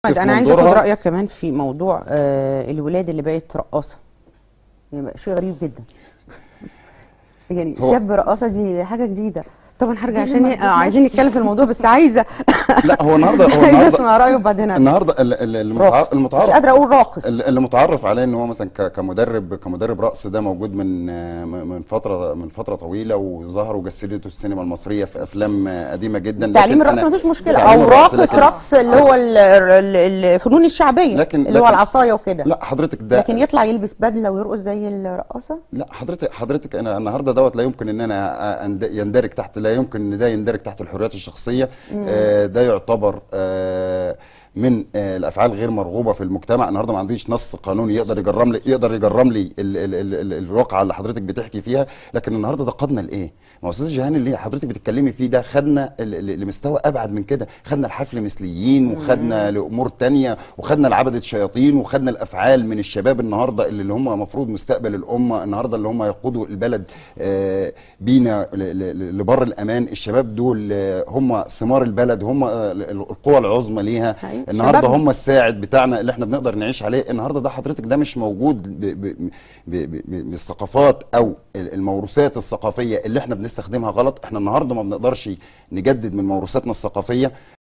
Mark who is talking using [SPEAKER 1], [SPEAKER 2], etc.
[SPEAKER 1] في
[SPEAKER 2] انا عايزه اخد
[SPEAKER 1] منظورها
[SPEAKER 2] رايك كمان في موضوع آه الولاد اللي بقت رقاصه يعني بقى شيء غريب جدا يعني
[SPEAKER 1] هو-
[SPEAKER 2] شاب رقاصه دي حاجه جديده طبعا هرجع
[SPEAKER 3] دي
[SPEAKER 2] عشان
[SPEAKER 3] اللي
[SPEAKER 2] آه عايزين نتكلم في الموضوع بس عايزه
[SPEAKER 1] لا هو النهارده هو
[SPEAKER 2] عايزه
[SPEAKER 1] النهارده
[SPEAKER 2] اسمع رايه وبعدين أرجع.
[SPEAKER 1] النهارده ال- ال- المتع-
[SPEAKER 2] راقص مش
[SPEAKER 1] المتعارف
[SPEAKER 2] قادره اقول راقص
[SPEAKER 1] ال- اللي متعرف عليه ان هو مثلا ك- كمدرب كمدرب رقص ده موجود من من فتره من فتره طويله وظهر وجسدته السينما المصريه في افلام قديمه جدا
[SPEAKER 2] تعليم
[SPEAKER 1] لكن
[SPEAKER 2] الرقص
[SPEAKER 1] أنا-
[SPEAKER 2] مفيش مشكله
[SPEAKER 1] تعليم
[SPEAKER 2] او
[SPEAKER 1] الرقص
[SPEAKER 2] راقص
[SPEAKER 1] لكن-
[SPEAKER 2] رقص اللي هو ال- ال- الفنون الشعبيه
[SPEAKER 1] لكن-
[SPEAKER 2] اللي هو
[SPEAKER 1] لكن-
[SPEAKER 2] العصايه وكده
[SPEAKER 1] لا حضرتك ده
[SPEAKER 2] لكن يطلع يلبس بدله ويرقص زي الرقاصه
[SPEAKER 1] لا حضرتك حضرتك انا النهارده دوت لا يمكن ان انا أند- يندرج تحت لا يمكن ان ده يندرج تحت الحريات الشخصيه آه ده يعتبر آه من آه الافعال غير مرغوبه في المجتمع النهارده ما عنديش نص قانوني يقدر يجرم لي يقدر يجرم لي ال ال ال ال الواقعه اللي حضرتك بتحكي فيها لكن النهارده ده قادنا لايه؟ ما هو استاذ جهان اللي حضرتك بتتكلمي فيه ده خدنا ل- ل- لمستوى ابعد من كده خدنا الحفل مثليين وخدنا لامور تانية وخدنا لعبده شياطين وخدنا الافعال من الشباب النهارده اللي, اللي هم المفروض مستقبل الامه النهارده اللي هم يقودوا البلد آه، بينا ل- ل- لبر الامان الشباب دول آه، هم ثمار البلد هم آه، القوى العظمى ليها
[SPEAKER 2] حقيقي.
[SPEAKER 1] النهارده
[SPEAKER 2] شبابنا.
[SPEAKER 1] هم الساعد بتاعنا اللي احنا بنقدر نعيش عليه النهارده ده حضرتك ده مش موجود ب ب ب ب ب بالثقافات او الموروثات الثقافيه اللي احنا بنستخدمها غلط احنا النهارده ما بنقدرش نجدد من موروثاتنا الثقافيه